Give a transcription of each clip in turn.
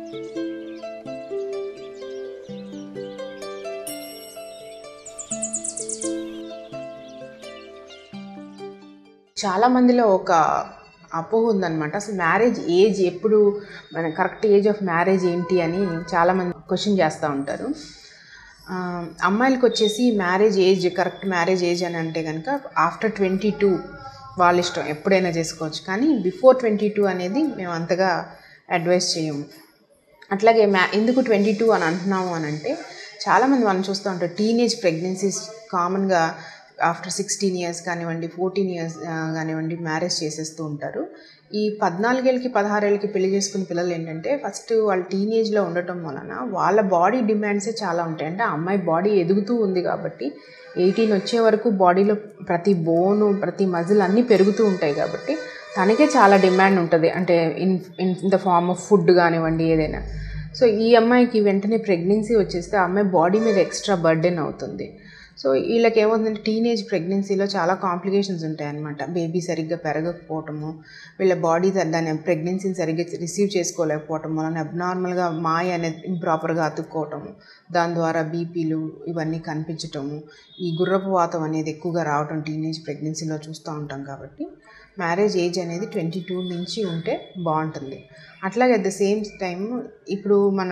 చాలా మందిలో ఒక అపోహ ఉందన్నమాట అసలు మ్యారేజ్ ఏజ్ ఎప్పుడు మన కరెక్ట్ ఏజ్ ఆఫ్ మ్యారేజ్ ఏంటి అని చాలామంది క్వశ్చన్ చేస్తూ ఉంటారు ఆ, అమ్మాయిలకి వచ్చేసి marriage age correct marriage age అని అంటే కనుక ఆఫ్టర్ ట్వంటీ టూ వాళ్ళ ఇష్టం ఎప్పుడైనా చేసుకోవచ్చు కానీ బిఫోర్ ట్వంటీ టూ అనేది మేము అంతగా అడ్వైస్ చేయము అట్లాగే మ్యా ఎందుకు ట్వంటీ టూ అని అంటున్నాము అని అంటే చాలామంది మనం చూస్తూ ఉంటాం టీనేజ్ ప్రెగ్నెన్సీస్ కామన్గా ఆఫ్టర్ సిక్స్టీన్ ఇయర్స్ కానివ్వండి ఫోర్టీన్ ఇయర్స్ కానివ్వండి మ్యారేజ్ చేసేస్తూ ఉంటారు ఈ పద్నాలుగేళ్ళకి పదహారేళ్ళకి పెళ్లి చేసుకున్న పిల్లలు ఏంటంటే ఫస్ట్ వాళ్ళు టీనేజ్లో ఉండటం వలన వాళ్ళ బాడీ డిమాండ్సే చాలా ఉంటాయి అంటే ఆ అమ్మాయి బాడీ ఎదుగుతూ ఉంది కాబట్టి ఎయిటీన్ వచ్చే వరకు బాడీలో ప్రతి బోను ప్రతి మజిల్ అన్నీ పెరుగుతూ ఉంటాయి కాబట్టి తనకే చాలా డిమాండ్ ఉంటుంది అంటే in in the form of food కానివ్వండి ఏదైనా సో ఈ అమ్మాయికి వెంటనే ప్రెగ్నెన్సీ వచ్చేస్తే ఆ అమ్మాయి బాడీ మీద ఎక్స్ట్రా బర్డెన్ అవుతుంది సో వీళ్ళకి ఏమవుతుందంటే టీనేజ్ ప్రెగ్నెన్సీలో చాలా కాంప్లికేషన్స్ ఉంటాయి అన్నమాట బేబీ సరిగ్గా పెరగకపోవటము వీళ్ళ బాడీ దాని ప్రెగ్నెన్సీని సరిగ్గా రిసీవ్ చేసుకోలేకపోవటం వలన అబ్నార్మల్గా మాయ అనేది ఇంప్రాపర్గా అతుక్కోవటము దాని ద్వారా బీపీలు ఇవన్నీ కనిపించటము ఈ గుర్రపు వాతం అనేది ఎక్కువగా రావటం టీనేజ్ ప్రెగ్నెన్సీలో చూస్తూ ఉంటాం కాబట్టి మ్యారేజ్ ఏజ్ అనేది ట్వంటీ టూ నుంచి ఉంటే బాగుంటుంది అట్లాగే అట్ ద సేమ్ టైం ఇప్పుడు మన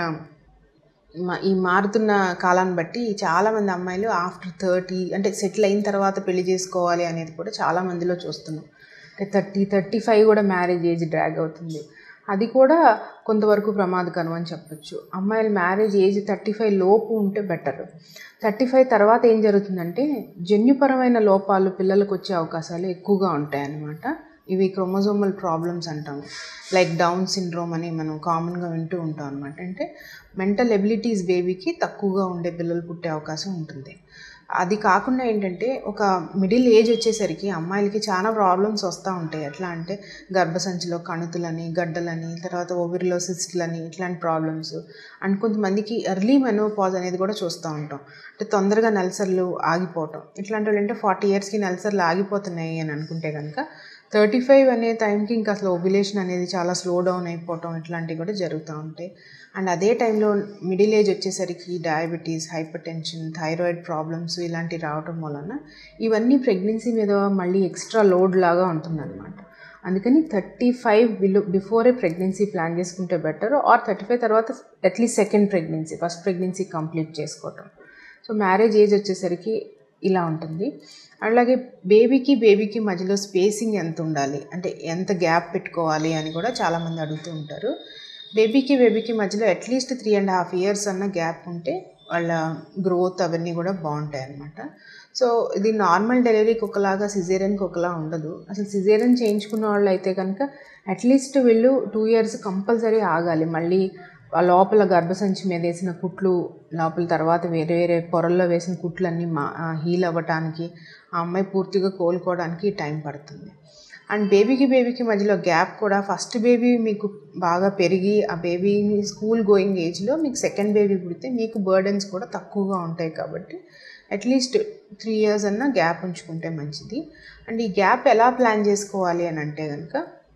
మా- ఈ మారుతున్న కాలాన్ని బట్టి చాలామంది అమ్మాయిలు ఆఫ్టర్ థర్టీ అంటే సెటిల్ అయిన తర్వాత పెళ్లి చేసుకోవాలి అనేది కూడా చాలా మందిలో చూస్తున్నాం అంటే థర్టీ థర్టీ ఫైవ్ కూడా మ్యారేజ్ ఏజ్ డ్రాగ్ అవుతుంది అది కూడా కొంతవరకు ప్రమాదకరం అని చెప్పొచ్చు అమ్మాయిల మ్యారేజ్ ఏజ్ థర్టీ ఫైవ్ లోపు ఉంటే బెటర్ థర్టీ ఫైవ్ తర్వాత ఏం జరుగుతుందంటే జన్యుపరమైన లోపాలు పిల్లలకు వచ్చే అవకాశాలు ఎక్కువగా ఉంటాయి అన్నమాట ఇవి క్రోమోజోమల్ ప్రాబ్లమ్స్ అంటాం లైక్ డౌన్ సిండ్రోమ్ అని మనం కామన్గా వింటూ ఉంటాం అనమాట అంటే మెంటల్ ఎబిలిటీస్ బేబీకి తక్కువగా ఉండే పిల్లలు పుట్టే అవకాశం ఉంటుంది అది కాకుండా ఏంటంటే ఒక మిడిల్ ఏజ్ వచ్చేసరికి అమ్మాయిలకి చాలా ప్రాబ్లమ్స్ వస్తూ ఉంటాయి ఎట్లా అంటే గర్భసంచిలో కణుతులని గడ్డలని తర్వాత ఓవిరిలో సిస్ట్లని ఇట్లాంటి ప్రాబ్లమ్స్ అండ్ కొంతమందికి ఎర్లీ మెనోపాజ్ అనేది కూడా చూస్తూ ఉంటాం అంటే తొందరగా నెలసర్లు ఆగిపోవటం ఇట్లాంటి వాళ్ళు అంటే ఫార్టీ ఇయర్స్కి నెలసర్లు ఆగిపోతున్నాయి అని అనుకుంటే కనుక థర్టీ ఫైవ్ అనే టైంకి ఇంకా అసలు ఓవ్యులేషన్ అనేది చాలా స్లో డౌన్ అయిపోవటం ఇట్లాంటివి కూడా జరుగుతూ ఉంటాయి అండ్ అదే టైంలో మిడిల్ ఏజ్ వచ్చేసరికి diabetes hypertension thyroid problems ఇలాంటివి రావటం వలన ఇవన్నీ ప్రెగ్నెన్సీ మీద మళ్ళీ ఎక్స్ట్రా లోడ్ లాగా ఉంటుందన్నమాట అందుకని thirty five below before pregnancy plan చేసుకుంటే బెటర్ ఆర్ థర్టీ ఫైవ్ తర్వాత at least second pregnancy first pregnancy complete చేసుకోవటం సో మ్యారేజ్ ఏజ్ వచ్చేసరికి ఇలా ఉంటుంది అలాగే బేబీకి బేబీకి మధ్యలో స్పేసింగ్ ఎంత ఉండాలి అంటే ఎంత గ్యాప్ పెట్టుకోవాలి అని కూడా చాలామంది అడుగుతూ ఉంటారు బేబీకి బేబీకి మధ్యలో at least three and half years అన్న గ్యాప్ ఉంటే వాళ్ళ గ్రోత్ అవన్నీ కూడా బాగుంటాయి అన్నమాట సో ఇది నార్మల్ డెలివరీకి ఒకలాగా సిజేరియన్కి ఒకలా ఉండదు అసలు సిజేరియన్ చేయించుకున్న వాళ్ళు అయితే కనుక అట్లీస్ట్ వీళ్ళు టూ ఇయర్స్ కంపల్సరీ ఆగాలి మళ్ళీ ఆ లోపల గర్భసంచి మీద వేసిన కుట్లు లోపల తర్వాత వేరే వేరే పొరల్లో వేసిన కుట్లన్నీ మా హీల్ అవ్వటానికి ఆ అమ్మాయి పూర్తిగా కోలుకోవడానికి టైం పడుతుంది అండ్ బేబీకి బేబీకి మధ్యలో గ్యాప్ కూడా ఫస్ట్ బేబీ మీకు బాగా పెరిగి ఆ బేబీ స్కూల్ గోయింగ్ ఏజ్లో మీకు సెకండ్ బేబీ పుడితే మీకు బర్డెన్స్ కూడా తక్కువగా ఉంటాయి కాబట్టి అట్లీస్ట్ త్రీ ఇయర్స్ అన్న గ్యాప్ ఉంచుకుంటే మంచిది అండ్ ఈ గ్యాప్ ఎలా ప్లాన్ చేసుకోవాలి అని అంటే కనుక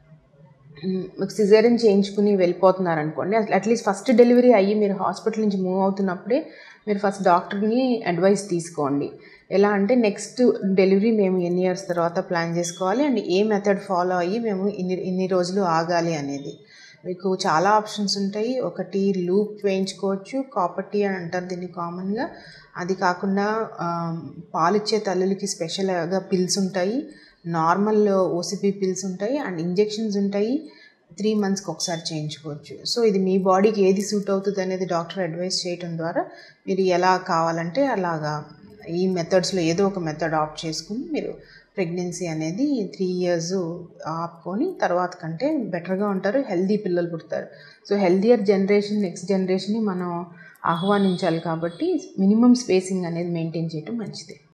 మీకు సిజేరియన్ చేయించుకుని వెళ్ళిపోతున్నారు అనుకోండి అట్లీస్ట్ ఫస్ట్ డెలివరీ అయ్యి మీరు హాస్పిటల్ నుంచి మూవ్ అవుతున్నప్పుడే మీరు ఫస్ట్ డాక్టర్ని అడ్వైస్ తీసుకోండి ఎలా అంటే నెక్స్ట్ డెలివరీ మేము ఎన్ని ఇయర్స్ తర్వాత ప్లాన్ చేసుకోవాలి అండ్ ఏ మెథడ్ ఫాలో అయ్యి మేము ఇన్ని ఇన్ని రోజులు ఆగాలి అనేది మీకు చాలా ఆప్షన్స్ ఉంటాయి ఒకటి లూప్ వేయించుకోవచ్చు కాపర్టీ అని అంటారు దీన్ని కామన్గా అది కాకుండా ఆ, పాలిచ్చే తల్లులకి స్పెషల్గా పిల్స్ ఉంటాయి నార్మల్ ఓసిపి పిల్స్ ఉంటాయి అండ్ ఇంజెక్షన్స్ ఉంటాయి త్రీ మంత్స్కి ఒకసారి చేయించుకోవచ్చు సో ఇది మీ బాడీకి ఏది సూట్ అవుతుంది అనేది డాక్టర్ అడ్వైస్ చేయడం ద్వారా మీరు ఎలా కావాలంటే అలాగా ఈ మెథడ్స్లో ఏదో ఒక మెథడ్ ఆప్ట్ చేసుకుని మీరు ప్రెగ్నెన్సీ అనేది త్రీ ఇయర్స్ ఆపుకొని తర్వాత కంటే బెటర్గా ఉంటారు హెల్దీ పిల్లలు పుడతారు సో హెల్దియర్ జనరేషన్ నెక్స్ట్ జనరేషన్ని మనం ఆహ్వానించాలి కాబట్టి మినిమం స్పేసింగ్ అనేది మెయింటైన్ చేయడం మంచిది